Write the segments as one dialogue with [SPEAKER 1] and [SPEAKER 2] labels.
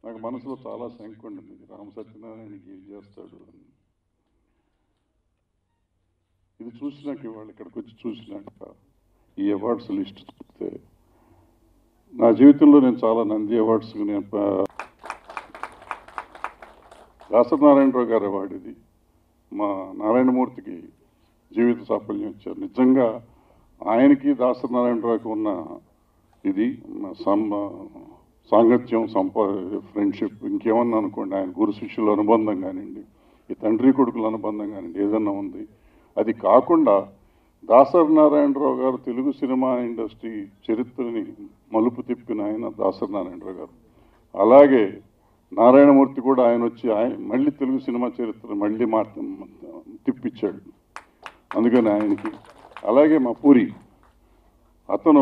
[SPEAKER 1] నాకు మనసులో చాలా శంక ఉండింది రామ సత్యనారాయణకి ఏం చేస్తాడు అని ఇది చూసినాక ఇవాళ ఇక్కడికి వచ్చి చూసినాక ఈ అవార్డ్స్ లిస్ట్ చూస్తే నా జీవితంలో నేను చాలా నంది అవార్డ్స్ నేను ప- దాసనారాయణరావు గారి అవార్డు ఇది మా నారాయణమూర్తికి జీవిత సాఫల్యం ఇచ్చారు నిజంగా ఆయనకి దాసనారాయణరావుకి ఉన్న ఇది మా సం- సాంగత్యం సంపా ఫ్రెండ్షిప్ ఇంకేమన్నా అనుకోండి ఆయన గురు శిష్యుల అనుబంధం కానివ్వండి ఈ తండ్రి కొడుకుల అనుబంధం కానివ్వండి ఏదన్నా ఉంది అది కాకుండా దాసరి నారాయణరావు గారు తెలుగు సినిమా ఇండస్ట్రీ చరిత్రని మలుపు తిప్పిన ఆయన దాసరి నారాయణరావు గారు అలాగే నారాయణమూర్తి కూడా ఆయన వచ్చి ఆయన మళ్ళీ తెలుగు సినిమా చరిత్ర మళ్ళీ మార్త తిప్పించాడు అందుకని ఆయనకి అలాగే మా పూరి అతను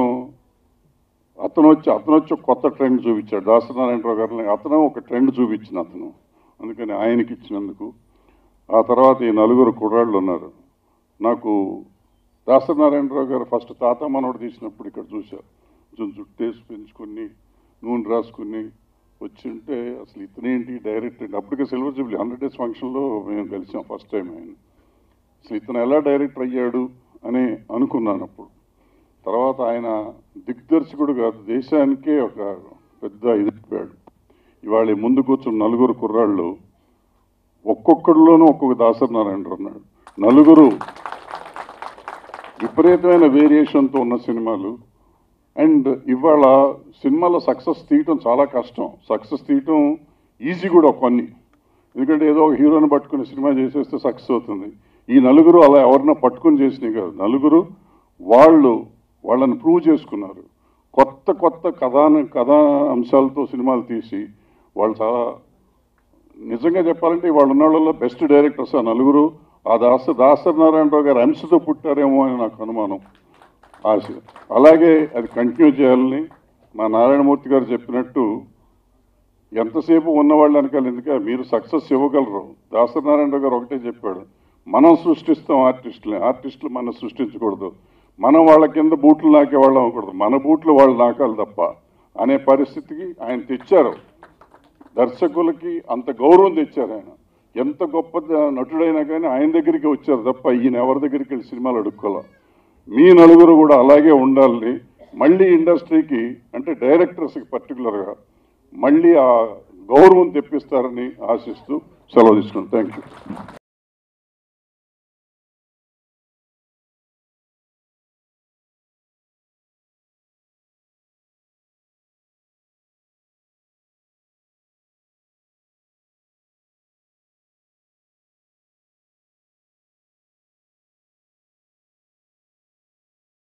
[SPEAKER 1] అతను వచ్చి అతను వచ్చి ఒక కొత్త ట్రెండ్ చూపించాడు దాసనారాయణరావు గారిని అతను ఒక ట్రెండ్ చూపించిన అతను అందుకని ఆయనకి ఇచ్చినందుకు ఆ తర్వాత ఈ నలుగురు కుర్రాళ్ళు ఉన్నారు నాకు దాసనారాయణరావు గారు ఫస్ట్ తాత మనోడు తీసినప్పుడు ఇక్కడ చూశారు కొంచెం జుట్టేసి పెంచుకుని నూనె రాసుకుని వచ్చి ఉంటే అసలు ఇతనేంటి డైరెక్ట్ ఏంటి అప్పటికే సిల్వర్ జూబ్లీ హండ్రెడ్ డేస్ ఫంక్షన్లో మేము కలిసాం ఫస్ట్ టైం ఆయన అసలు ఇతను ఎలా డైరెక్టర్ అయ్యాడు అని అనుకున్నాను అప్పుడు తర్వాత ఆయన దిగ్దర్శకుడు కాదు దేశానికే ఒక పెద్ద ఇది చెప్పాడు ఇవాళ ఈ ముందు కూర్చున్న నలుగురు కుర్రాళ్ళు ఒక్కొక్కడిలోనూ ఒక్కొక్క దాసరి నారాయణరావు ఉన్నాడు నలుగురు విపరీతమైన వేరియేషన్తో ఉన్న సినిమాలు అండ్ ఇవాళ సినిమాలో సక్సెస్ తీయటం చాలా కష్టం సక్సెస్ తీయటం ఈజీ కూడా కొన్ని ఎందుకంటే ఏదో ఒక హీరోని పట్టుకుని సినిమా చేసేస్తే సక్సెస్ అవుతుంది ఈ నలుగురు అలా ఎవరినో పట్టుకుని చేసినవి కాదు నలుగురు వాళ్ళు వాళ్ళని ప్రూవ్ చేసుకున్నారు కొత్త కొత్త కథా కథా అంశాలతో సినిమాలు తీసి వాళ్ళు చాలా నిజంగా చెప్పాలంటే వాళ్ళు ఉన్న వాళ్ళలో బెస్ట్ డైరెక్టర్స్ ఆ నలుగురు ఆ దాస దాసరి నారాయణరావు గారు అంశతో పుట్టారేమో అని నాకు అనుమానం ఆశ అలాగే అది కంటిన్యూ చేయాలని మా నారాయణమూర్తి గారు చెప్పినట్టు ఎంతసేపు ఉన్నవాళ్ళు వెనకాల ఎందుకంటే మీరు సక్సెస్ ఇవ్వగలరు దాసరి నారాయణరావు గారు ఒకటే చెప్పాడు మనం సృష్టిస్తాం ఆర్టిస్టులని ఆర్టిస్టులు మనం సృష్టించకూడదు మనం వాళ్ళ కింద బూట్లు నాకే వాళ్ళం అవ్వకూడదు మన బూట్లు వాళ్ళు నాకాలి తప్ప అనే పరిస్థితికి ఆయన తెచ్చారు దర్శకులకి అంత గౌరవం తెచ్చారు ఆయన ఎంత గొప్ప ద- నటుడైనా కానీ ఆయన దగ్గరికి వచ్చారు తప్ప ఈయన ఎవరి దగ్గరికి వెళ్ళి సినిమాలు అడుక్కోలే మీ నలుగురు కూడా అలాగే ఉండాలని మళ్ళీ ఇండస్ట్రీకి అంటే డైరెక్టర్స్కి పర్టికులర్గా మళ్ళీ ఆ గౌరవం తెప్పిస్తారని ఆశిస్తూ సెలవు తీసుకున్నాను థ్యాంక్ యూ